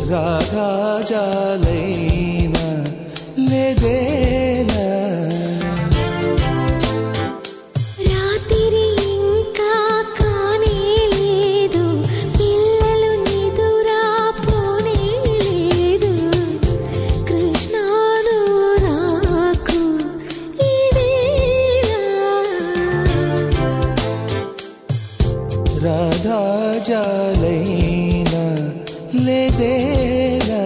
రాగాజాలైన లేదేనా రాత్రి ఇంకా కానే లేదు పిల్లలు నిదురా పోనే లేదు కృష్ణాను రాకు ఈ వేళ రాగాజాలైన లేదేనా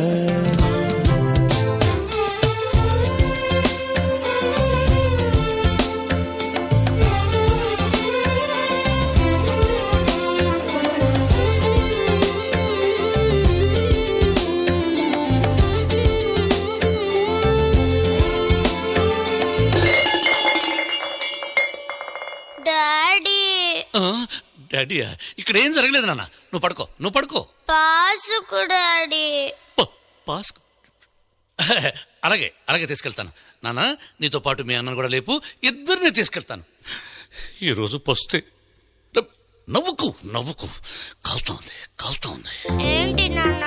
డాడీ ఆ, డాడీయా ఇక్కడ ఏం జరగలేదు నాన్న నువ్వు పడుకో నువ్వు పడుకో పాసుకు డాడీ ప- పాస్ అలాగే అలాగే తీసుకెళ్తాను నాన్న నీతో పాటు మీ అన్నను కూడా లేపు ఇద్దరిని తీసుకెళ్తాను ఈరోజు పస్తే నవ్- నవ్వుకు నవ్వుకు కాల్తా ఉంది కాల్తా ఉంది ఏంటి నాన్న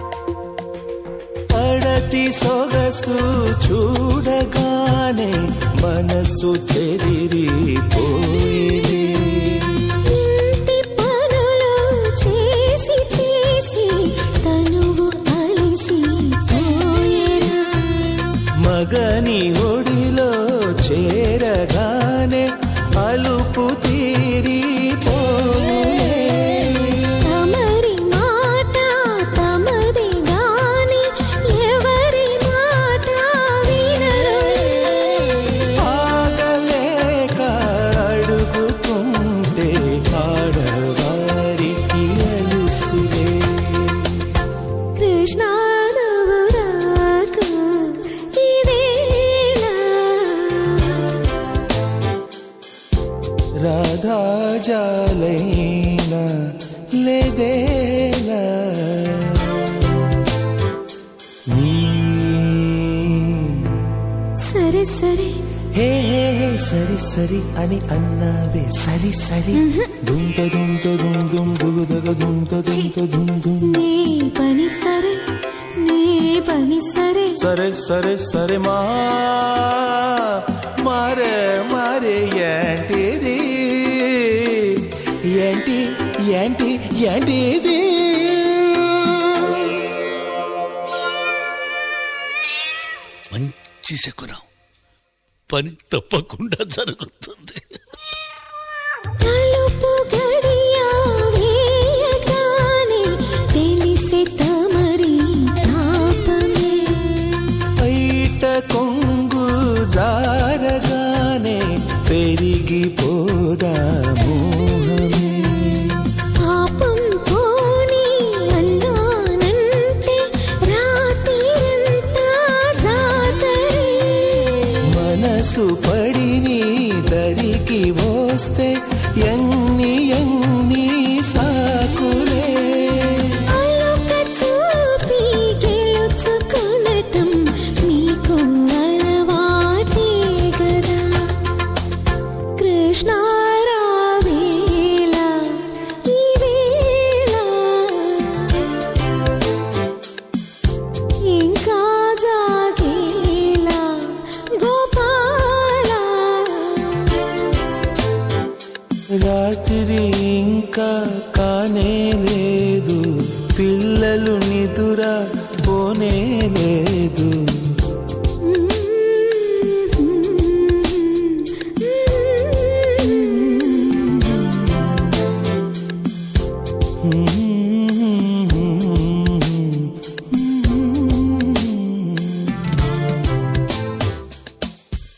పడతి సొగసు చూడగానే మనసు చెదిరిపోయేది ఇంటి పనులు చేసి చేసి తనువు అలిసి పోయేనా మగని ఒడిలో చేరగానే అలుపు తీరిపోవునే తమరి మాట తమది గాని ఎవరి మాట వినరులే ఆగలేక అడుగుతుంటే ఆడవారికి అలుసులే కృష్ణ నువ్వు రాకు ఈ వేళ రాధాజాలైన లేదేనా నీ సరే సరే హే హే హే సరి సరి అని అన్నావే సరి సరి దుంత దుంత దుమ్ దుమ్ దుగుదగ దుంత దుంత దుమ్ దుమ్ నీ పని సరే నీ పని సరే సరే సరే సరే మా మారే మారే ఏంటిది ఏంటి ఏంటి ఏంటిది మంచి శకునం పని తప్పకుండా జరుగుతుంది తలుపు గడియ వేయగానే తెలిసే తమరి తాపమే బయట కొంగు జారగానే పెరిగిపోదా మోహమే పాపం పోని అన్నానంటే రాత్రిరంతా జాతరే మనసు పడి నీ దరికి వస్తే ఎన్ని ఎన్ని సాకులే అలొక చూపి గెలుచుకొనటం మీకు అలవాటే గదా కృష్ణ రావేళ ఈ వేళ ఇంకా జాగేలా గోపాల రాత్రి ఇంకా కానే లేదు పిల్లలు నిదుర పోనే లేదు